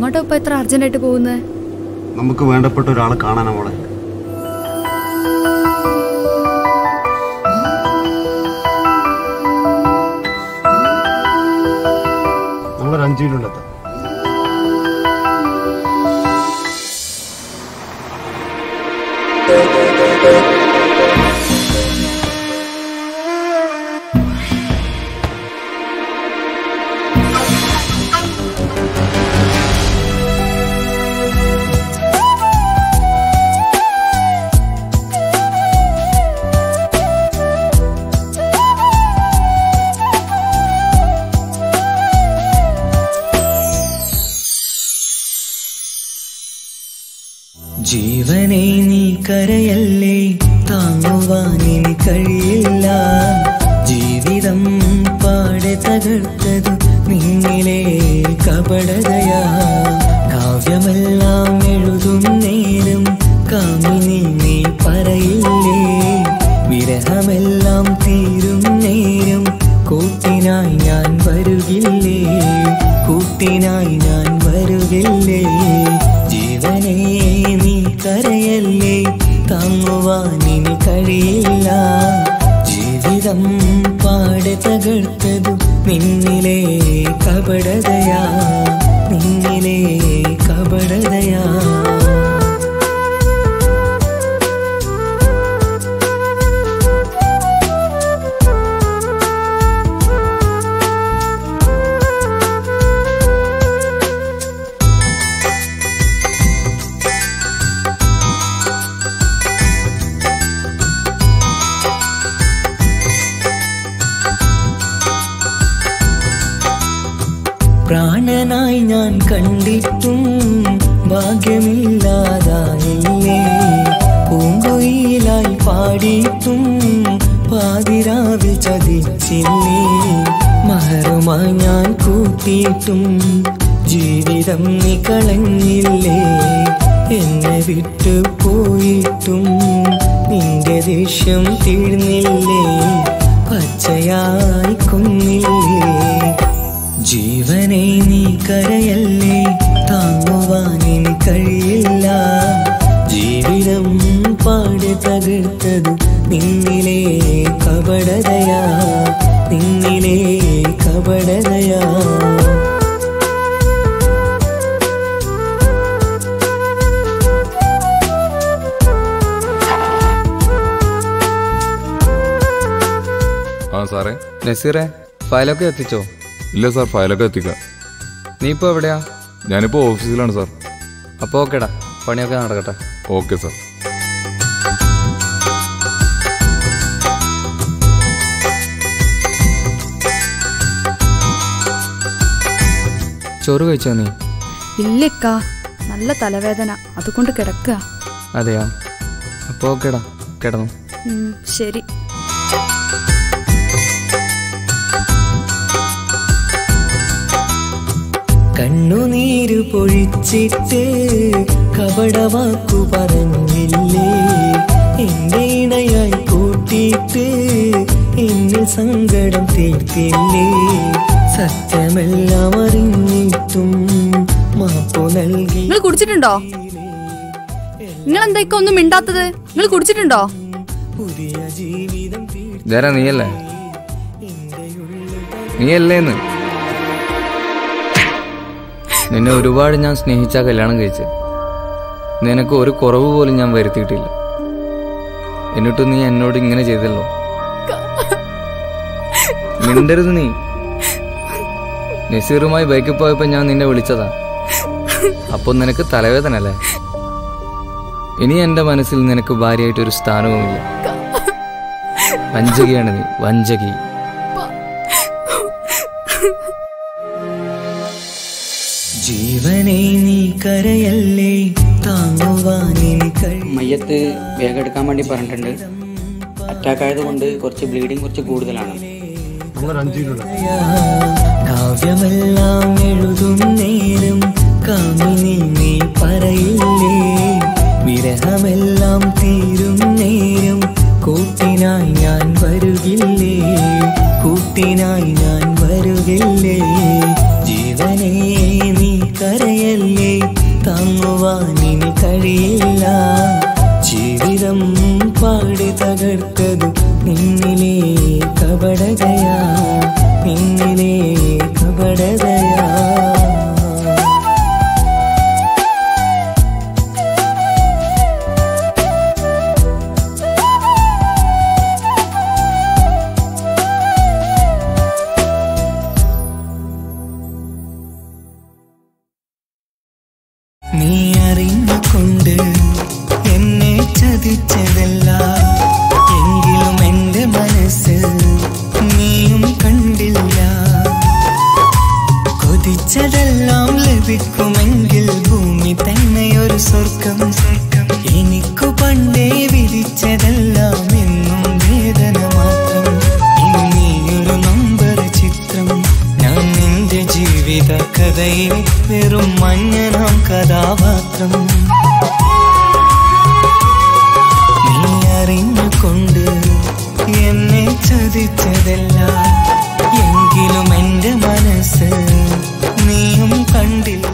എങ്ങോട്ടാ ഇപ്പൊ ഇത്ര അർജന്റായിട്ട് പോകുന്നത് നമുക്ക് വേണ്ടപ്പെട്ട ഒരാളെ കാണാനാ മോളെ നമ്മളൊരു അഞ്ചു മിനിറ്റ് എത്താം ജീവനെ നീ കരയല്ലേ താങ്ങുവാനിനി കഴിയില്ല ജീവിതം പാടെ തകർത്തത് നിന്നിലെ കപടതയാ കാവ്യമെല്ലാം എഴുതും നേരം കാമിനി നീ പറയില്ലേ വിരഹമെല്ലാം തീരും നേരം കൂട്ടിനായി ഞാൻ വരുകില്ലേ കൂട്ടിനായി ഞാൻ വരുകില്ലേ ജീവനെ നീ കരയല്ലേ താങ്ങുവാനിനി കഴിയില്ല ജീവിതം പാടെ തകർത്തതു നിന്നിലെ കപടതയാ നിന്നിലെ കപടതയാ പ്രാണനായി ഞാൻ കണ്ടിട്ടും ഭാഗ്യമില്ലാതായില്ലേ പൂങ്കുയിലായി പാടിയിട്ടും പാതിരാവിൽ ചതിച്ചില്ലേ മഹറുമായി ഞാൻ കൂട്ടിയിട്ടും ജീവിതം നീ കളഞ്ഞില്ലേ എന്നെ വിട്ടു പോയിട്ടും നിന്റെ ദേഷ്യം തീർന്നില്ലേ പച്ചയായി കൊന്നില്ലേ ജീവനെ നീ കരയല്ലേ താങ്ങുവാനിൻ കഴിയില്ല ജീവിതം പാടെ തകർത്തത് നിന്നിലെ കപടതയാ നിന്നിലെ കപടതയാ ആ സാറേ നസീറെ ഫയലൊക്കെ എത്തിച്ചോ ഇല്ല സാർ ഫയലൊക്കെ എത്തിക്കാം നീ ഇപ്പോൾ എവിടെയാ ഞാനിപ്പോൾ ഓഫീസിലാണ് സാർ അപ്പോൾ ഓക്കേടാ പണിയൊക്കെ നടക്കട്ടെ ഓക്കെ സാർ ചോറ് കഴിച്ചോ നീ ഇല്ലക്കാ നല്ല തലവേദന അതുകൊണ്ട് കിടക്കുക അതെയാ അപ്പോൾ ഓക്കേടാ കിടന്നു ഉം, ശരി കണ്ണുനീര് പൊഴിച്ചിട്ട് കപടവാക്കു പറഞ്ഞില്ലേ എന്റെ ഇണയായി കൂട്ടിയിട്ട് എന്നിൽ സങ്കടം തീർത്തില്ലേ സത്യമെല്ലാം അറിഞ്ഞിട്ടും മാപ്പു നൽകി നിങ്ങൾ കുടിച്ചിട്ടുണ്ടോ നിങ്ങൾ എന്തൊക്കെ ഒന്നും മിണ്ടാത്തത് നിങ്ങൾ കുടിച്ചിട്ടുണ്ടോ പുതിയ ജീവിതം തീർ ഇതാരാ നീയല്ലേ നീയല്ലേന്ന് നിന്നെ ഒരുപാട് ഞാൻ സ്നേഹിച്ചാ കല്യാണം കഴിച്ച് നിനക്ക് ഒരു കുറവ് പോലും ഞാൻ വരുത്തിയിട്ടില്ല എന്നിട്ടും നീ എന്നോട് ഇങ്ങനെ ചെയ്തല്ലോ മിണ്ടരുത് നീ നസീറുമായി ബൈക്കിൽ പോയപ്പോ ഞാൻ നിന്നെ വിളിച്ചതാ അപ്പൊ നിനക്ക് തലവേദന അല്ലേ ഇനി എന്റെ മനസ്സിൽ നിനക്ക് ഭാര്യയായിട്ട് ഒരു സ്ഥാനവുമില്ല വഞ്ചകിയാണ് നീ വഞ്ചകി ജീവനെ നീ കരയല്ലേ താങ്ങുവാനിനി കഴി മയ്യത്ത് വേഗം എടുക്കാൻ വേണ്ടി പറഞ്ഞിട്ടുണ്ട് അറ്റാക്ക് ആയതുകൊണ്ട് കുറച്ച് ബ്ലീഡിങ് കുറച്ച് കൂടുതലാണ് നമ്മളൊരു അഞ്ചു മിനിറ്റ് എത്താം കാവ്യമെല്ലാം എഴുതും നേരം കാമിനി നീ പറയില്ലേ വിരഹമെല്ലാം തീരും നേരം കൂട്ടിനായി ഞാൻ വരുകില്ലേ കൂട്ടിനായി ഞാൻ വരുകില്ലേ ജീവനെ നീ കരയല്ലേ താങ്ങുവാനിനി കഴിയില്ല ജീവിതം പാടി തകർത്തതു നിന്നിലെ കപടതയാ നിന്നിലെ കപടതയാ നീ അറിഞ്ഞുകൊണ്ട് എന്നെ ചതിച്ചതല്ല എങ്കിലും എന്റെ മനസ്സ് നീയും കണ്ടില്ല കൊതിച്ചതെല്ലാം ലഭിക്കുമെങ്കിൽ ഭൂമി തന്നെ ഒരു സ്വർഗം എനിക്കു പണ്ടേ വിധിച്ചതെല്ലാം എന്നും വേദന മാത്രം ഇനി നീയൊരു നമ്പർ ചിത്രം ഞാൻ നിന്റെ ജീവിത കഥയിൽ വെറും മഞ്ഞനാം കഥാപാത്രം നീ അറിഞ്ഞുകൊണ്ട് എന്നെ ചതിച്ചതല്ല എങ്കിലും എന്റെ മനസ്സ് നീയും കണ്ടില്ല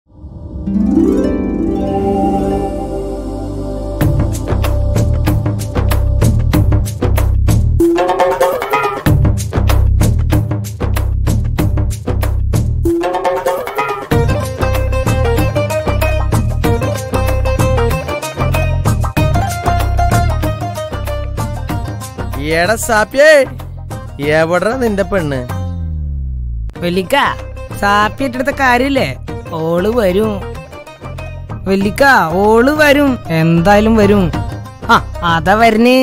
എടാ സാപ്പിയേ എവിടാ നിന്റെ പെണ്ണ് വെല്ലിക്ക സാപ്പി ഏറ്റെടുത്ത കാര്യല്ലേ ഓള് വരും വെല്ലിക്ക ഓള് വരും എന്തായാലും വരും ആ അതാ വരുന്നേ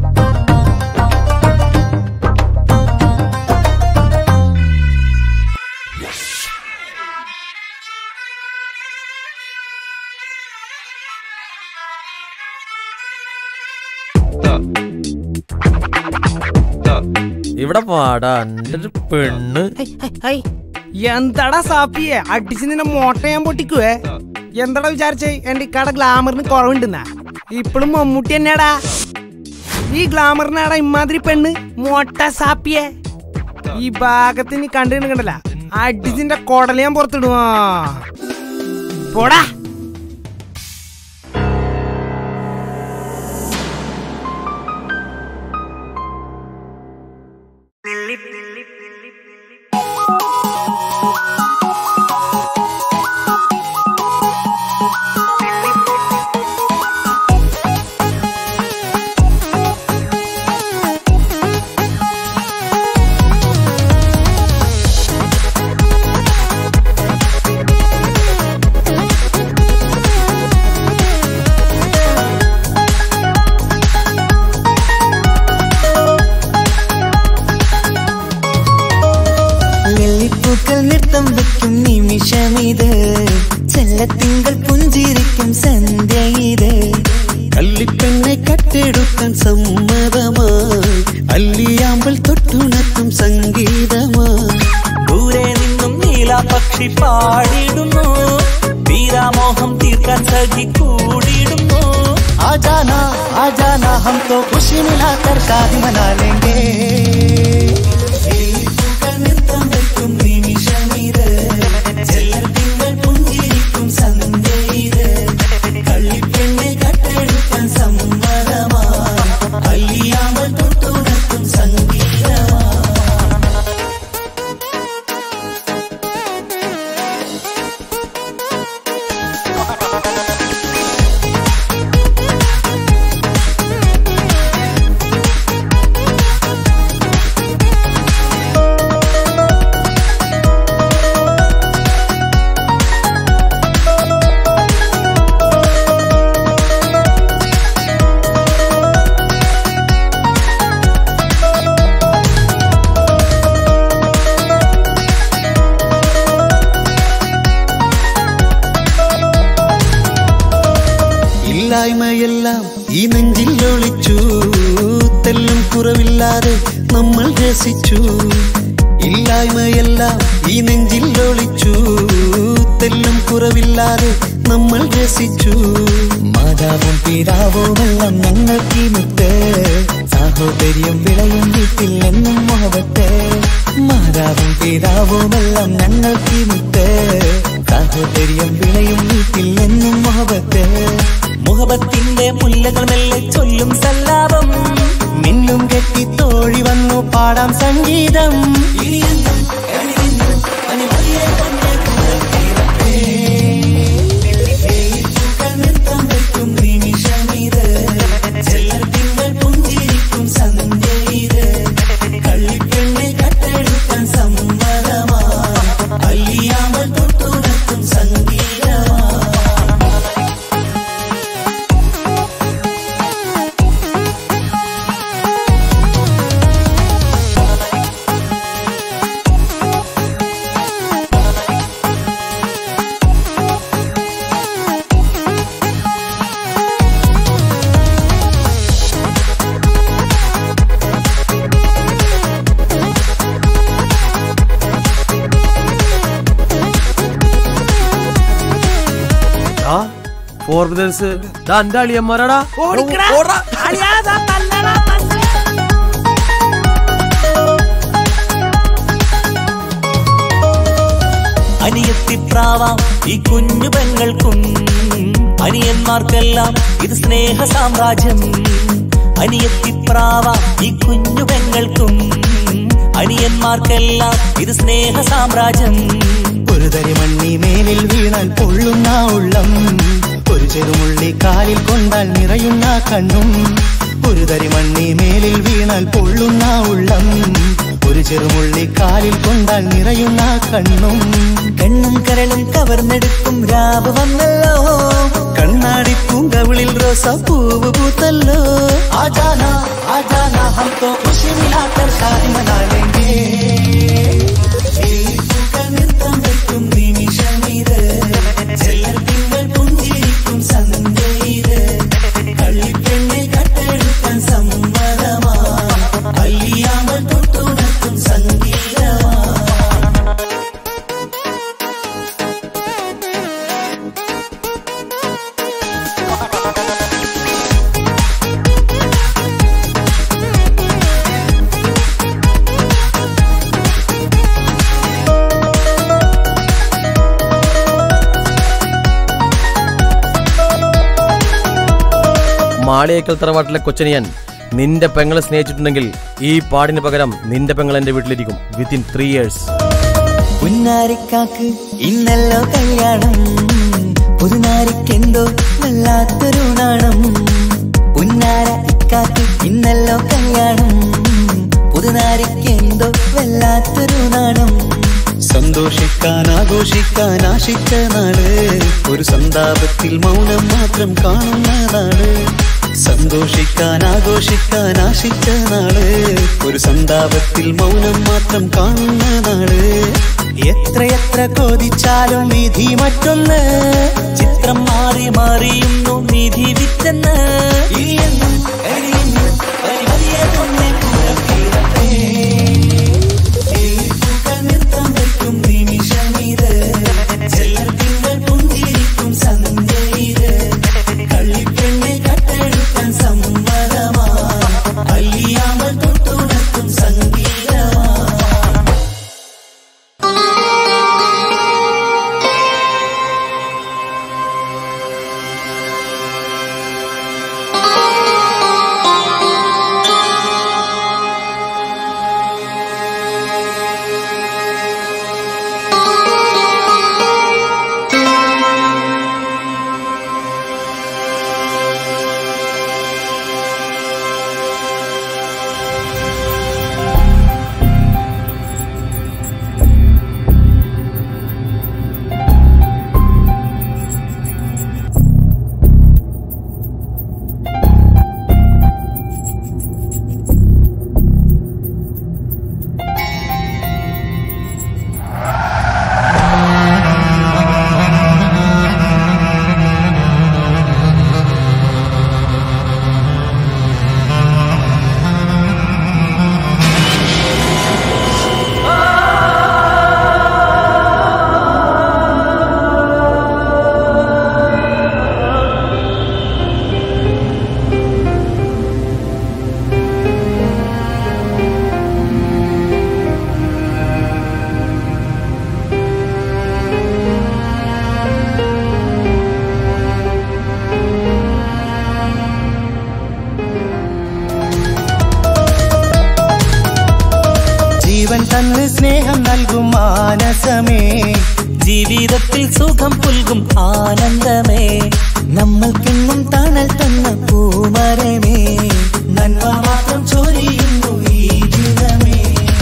ഇവിടെ പാടാ എന്റെ ഒരു പെണ്ണ് എന്താടാ സാപ്പിയെ അടിച്ച് നിന്നെ മോട്ട ഞാൻ പൊട്ടിക്കുവേ എന്താടാ വിചാരിച്ചേ എന്റെ ഇക്കാടെ ഗ്ലാമറിന് കുറവുണ്ടെന്നാ ഇപ്പോഴും മമ്മൂട്ടി തന്നെയാടാ ഈ ഗ്ലാമറിനാടാ ഇമാതിരി പെണ്ണ് മോട്ട സാപ്പിയെ ഈ ഭാഗത്തിന് കണ്ടു കണ്ടല്ല അടിച്ചിന്റെ കൊടല ഞാൻ പുറത്തിടുവാ പോടാ ലില്ലിപ്പൂക്കൾ നൃത്തം വെക്കും നിമിഷമിത് ചെല്ലത്തിങ്കൾ പുഞ്ചിരിക്കും സന്ധ്യ ഇത് കള്ളിപ്പെണ്ണെ കട്ടെടുക്കാൻ സമ്മതമായി അല്ലിയാമ്പൽ തൊട്ടുണർത്തും സംഗീതമായി ദൂരെ നിന്നും നീലാപക്ഷി പാടിടുന്നു വീരാമോഹം തീർക്കാൻ സഖി കൂടിയിടുന്നു ആജാന ആജാന ഹം തോ ഖുഷി മിലാക്കർ കാതി മനാ ലേംഗേ ലില്ലിപ്പൂക്കൾ നൃത്തം വെക്കും നിമിഷമിത് ചെല്ലത്തിങ്കൾ പുഞ്ചിരിക്കും സന്ധ്യ ഇത് കള്ളിപ്പെണ്ണെ കട്ടെടുക്കാൻ സമ്മതമായി അല്ലിയാമ്പൽ തൊട്ടുണർത്തും സംഗീതമായി ഇല്ലായ്മയെല്ലാം ഈ നെഞ്ചിൽ ഒളിച്ചു തെല്ലും കുറവില്ലാതെ നമ്മൾ രസിച്ചു ഇല്ലായ്മയെല്ലാം ഈ നെഞ്ചിൽ ഒളിച്ചു തെല്ലും കുറവില്ലാതെ നമ്മൾ രസിച്ചു മാതാവും പിതാവുമെല്ലാം ഞങ്ങൾക്ക് മുത്ത് സാഹോദര്യം വിളയും വീട്ടിൽ എന്നും മുഹബത്ത് മാതാവും പിതാവുമെല്ലാം ഞങ്ങൾക്ക് മുത്ത് സാഹോദര്യം വിളയും വീട്ടിൽ എന്നും മുഹബത്ത് മുഹബത്തിന്റെ മുല്ലകൾ മെല്ലെ ചൊല്ലും സല്ലാപം മിന്നും കെട്ടി തോഴി വന്നു പാടാം സംഗീതം ഇനിയെന്നും എവിടെയെന്നും അനിമതിയെ കൊണ്ടേ കൂടത്തീരത്തേ. പൂക്കൾ നൃത്തം വെക്കും നിമിഷമിത് ചെല്ലർ തിങ്കൾ പുഞ്ചിരിക്കും സന്ധ്യ ഇത് കള്ളിപ്പെണ്ണെ കട്ടെടുക്കാൻ സമ്മതമാ അല്ലിയാമൽ തൊട്ടുണർത്തും സംഗീതമാ ആ ഫോർ ബ്രദേഴ്സ് എന്റെ അളിയന്മാരാടാ ഓടിക്കടാ. ഓടാ. അളിയാ, ദാ തല്ലടാ, തല്ല്. അനിയത്തിപ്രാവാം ഈ കുഞ്ഞു പെങ്ങൾക്കും അനിയന്മാർക്കെല്ലാം ഇത് സ്നേഹ സാമ്രാജ്യം അനിയത്തിപ്രാവാം ഈ കുഞ്ഞു പെങ്ങൾക്കും അനിയന്മാർക്കെല്ലാം ഇത് സ്നേഹ സാമ്രാജ്യം ഒരു തരി മണ്ണി മേലിൽ വീണാൽ പൊള്ളുന്ന ഉള്ളം ഒരു ചെറുമുള്ളി കാലിൽ കൊണ്ടാൽ നിറയുന്ന കണ്ണും ഒരു തരി മണ്ണി മേലിൽ വീണാൽ പൊള്ളുന്ന ഉള്ളം ഒരു ചെറുമുള്ളി കാലിൽ കൊണ്ടാൽ നിറയുന്ന കണ്ണും കണ്ണും കരളും കവർന്നെടുക്കും രാവ് വന്നല്ലോ കണ്ണാടി പൂങ്കവിളിൽ റോസ പൂവ് പൂത്തല്ലോ ആജാന ആജാന ഹം തോ ഖുഷി മിലാക്കർ ഷാദി മനാലേംഗേ പൂക്കൾ നൃത്തം വെക്കും നിമിഷമിത് ചെല്ലർ തിങ്കൾ പുഞ്ചിരിക്കും സന്ധ്യ ഇത് കള്ളിപ്പെണ്ണെ കട്ടെടുക്കാൻ സമ്മതമാ അല്ലിയാമൽ തൊട്ടുണർത്തും സംഗീതമാ മാളിയേക്കൽ തറവാട്ടിലെ കൊച്ചനിയൻ നിന്റെ പെങ്ങളെ സ്നേഹിച്ചിട്ടുണ്ടെങ്കിൽ ഈ പാടിന് പകരം നിന്റെ പെങ്ങൾ എന്റെ വീട്ടിലിരിക്കും വിത്തിൻ ത്രീ ഇയേഴ്സ് പുന്നാരിക്കാക്ക് ഇന്നല്ലോ കല്യാണം പുതുനാരിക്കെന്തോ വല്ലാത്തൊരു നാണം പുന്നാര ഇക്കാക്ക് ഇന്നല്ലോ കല്യാണം പുതുനാരിക്കെന്തോ വല്ലാത്തൊരു നാണം സന്തോഷിക്കാൻ ആഘോഷിക്കാൻ ആശിച്ച നാട് ഒരു സന്താപത്തിൽ മൗനം മാത്രം കാണുന്ന നാട് സന്തോഷിക്കാൻ ആഘോഷിക്കാൻ ആശിച്ച നാട് ഒരു സന്താപത്തിൽ മൗനം മാത്രം കാണുന്ന നാട് എത്രയെത്ര കോതിച്ചാലും വിധി മറ്റൊന്ന് ചിത്രം മാറി മാറിയുന്നു വിധി വിറ്റെന്ന് ഇനിയെന്നും എവിടെയെന്നും പരിമതിയെ കൊണ്ടേ കൂടത്തീരത്തേ. പൂക്കൾ നൃത്തം വെക്കും നിമിഷമിത് ചെല്ലർ തിങ്കൾ പുഞ്ചിരിക്കും സന്ധ്യ ഇത് കള്ളിപ്പെണ്ണെ കട്ടെടുക്കാൻ സമ്മതമാ അല്ലിയാമൽ തൊട്ടുണർത്തും സംഗീതമാ ആ ജീവൻ തന്ന് സ്നേഹം നൽകും മാനസമേ ജീവിതത്തിൽ സുഖം പുൽകും ആനന്ദമേ നമ്മൾക്കെന്നും തണൽ തന്ന പൂമരമേ നന്മ മാത്രം ചൊരിയുന്നു ഈ ദിനമേ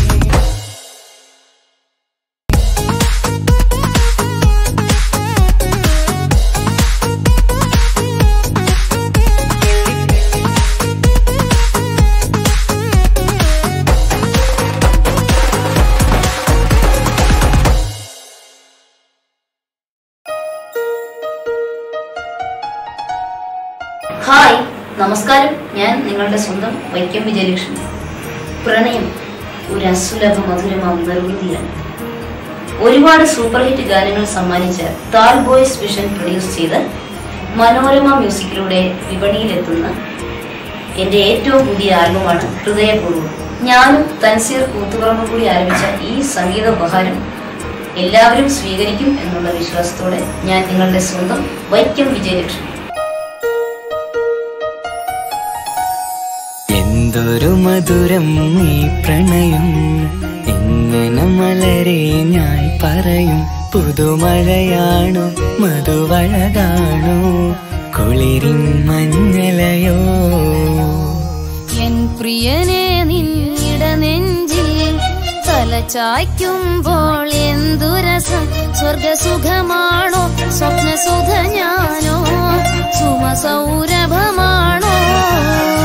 ഹായ് നമസ്കാരം ഞാൻ നിങ്ങളുടെ സ്വന്തം വൈക്കം വിജയലക്ഷ്മി പ്രണയം ഒരു അസുലഭ മധുരമാം നിർവൃതിയാണ് ഒരുപാട് സൂപ്പർ ഹിറ്റ് ഗാനങ്ങൾ സമ്മാനിച്ച താൽ ബോയ്സ് വിഷൻ പ്രൊഡ്യൂസ് ചെയ്ത് മനോരമ മ്യൂസിക്കിലൂടെ വിപണിയിലെത്തുന്ന എൻ്റെ ഏറ്റവും പുതിയ ആൽബമാണ് ഹൃദയപൂർവ്വം ഞാനും തൻസീർ കൂത്തുപറമ്പ് കൂടി ആരംഭിച്ച ഈ സംഗീത ഉപഹാരം എല്ലാവരും സ്വീകരിക്കും എന്നുള്ള വിശ്വാസത്തോടെ ഞാൻ നിങ്ങളുടെ സ്വന്തം വൈക്കം വിജയലക്ഷ്മി എന്തൊരു മധുരം ഈ പ്രണയം എങ്ങനെ മലരെ ഞാൻ പറയും പുതുമഴയാണോ മധുവഴകാണോ കുളിരിൻ മഞ്ഞലയോ എൻ പ്രിയനെ നിന്നിട നെഞ്ചിൽ തലചായ്ക്കുമ്പോൾ എന്തുരസം സ്വർഗസുഖമാണോ സ്വപ്നസുഖ ഞാനോ സുമസൗരഭമാണോ